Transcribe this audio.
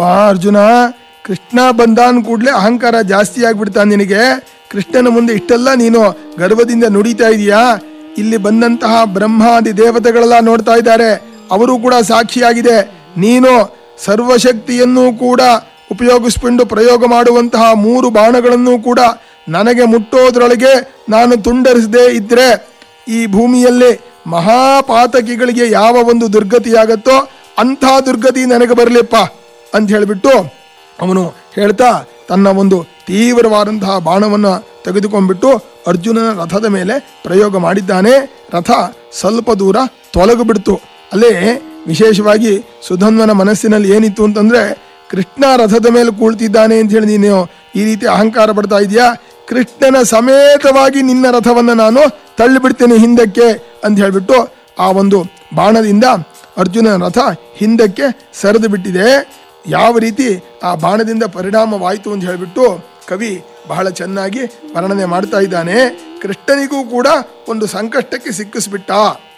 ಆ ಅರ್ಜುನ ಕೃಷ್ಣ ಬಂದಾನ್ ಕೂಡ್ಲೆ ಅಹಂಕಾರ ಜಾಸ್ತಿ ಆಗ್ಬಿಡ್ತಾನೆ ನಿನಗೆ ಕೃಷ್ಣನ ಮುಂದೆ ಇಷ್ಟೆಲ್ಲ ನೀನು ಗರ್ವದಿಂದ ನುಡಿತಾ ಇದೀಯಾ ಇಲ್ಲಿ ಬಂದಂತಹ ಬ್ರಹ್ಮಾದಿ ದೇವತೆಗಳೆಲ್ಲ ನೋಡ್ತಾ ಇದ್ದಾರೆ ಅವರು ಕೂಡ ಸಾಕ್ಷಿಯಾಗಿದೆ ನೀನು ಸರ್ವಶಕ್ತಿಯನ್ನು ಕೂಡ ಉಪಯೋಗಿಸ್ಕೊಂಡು ಪ್ರಯೋಗ ಮಾಡುವಂತಹ ಮೂರು ಬಾಣಗಳನ್ನು ಕೂಡ ನನಗೆ ಮುಟ್ಟೋದ್ರೊಳಗೆ ನಾನು ತುಂಡರಿಸದೇ ಇದ್ರೆ ಈ ಭೂಮಿಯಲ್ಲಿ ಮಹಾಪಾತಕಿಗಳಿಗೆ ಯಾವ ಒಂದು ದುರ್ಗತಿಯಾಗತ್ತೋ ಅಂಥ ದುರ್ಗತಿ ನನಗೆ ಬರಲಿಪ್ಪ ಅಂತ ಹೇಳಿಬಿಟ್ಟು ಅವನು ಹೇಳ್ತಾ ತನ್ನ ಒಂದು ತೀವ್ರವಾದಂತಹ ಬಾಣವನ್ನು ತೆಗೆದುಕೊಂಡ್ಬಿಟ್ಟು ಅರ್ಜುನನ ರಥದ ಮೇಲೆ ಪ್ರಯೋಗ ಮಾಡಿದ್ದಾನೆ ರಥ ಸ್ವಲ್ಪ ದೂರ ತೊಲಗು ಬಿಡ್ತು ಅಲ್ಲೇ ವಿಶೇಷವಾಗಿ ಸುಧನ್ವನ ಮನಸ್ಸಿನಲ್ಲಿ ಏನಿತ್ತು ಅಂತಂದ್ರೆ ಕೃಷ್ಣ ರಥದ ಮೇಲೆ ಕೂಳ್ತಿದ್ದಾನೆ ಅಂತ ಹೇಳಿ ನೀನು ಈ ರೀತಿ ಅಹಂಕಾರ ಪಡ್ತಾ ಇದೆಯಾ ಕೃಷ್ಣನ ಸಮೇತವಾಗಿ ನಿನ್ನ ರಥವನ್ನು ನಾನು ತಳ್ಳಿಬಿಡ್ತೇನೆ ಹಿಂದಕ್ಕೆ ಅಂತ ಹೇಳ್ಬಿಟ್ಟು ಆ ಒಂದು ಬಾಣದಿಂದ ಅರ್ಜುನನ ರಥ ಹಿಂದಕ್ಕೆ ಸರಿದು ಬಿಟ್ಟಿದೆ ಯಾವ ರೀತಿ ಆ ಬಾಣದಿಂದ ಪರಿಣಾಮವಾಯಿತು ಅಂತ ಹೇಳಿಬಿಟ್ಟು ಕವಿ ಬಹಳ ಚೆನ್ನಾಗಿ ವರ್ಣನೆ ಮಾಡ್ತಾ ಇದ್ದಾನೆ ಕೃಷ್ಣನಿಗೂ ಕೂಡ ಒಂದು ಸಂಕಷ್ಟಕ್ಕೆ ಸಿಕ್ಕಿಸ್ಬಿಟ್ಟ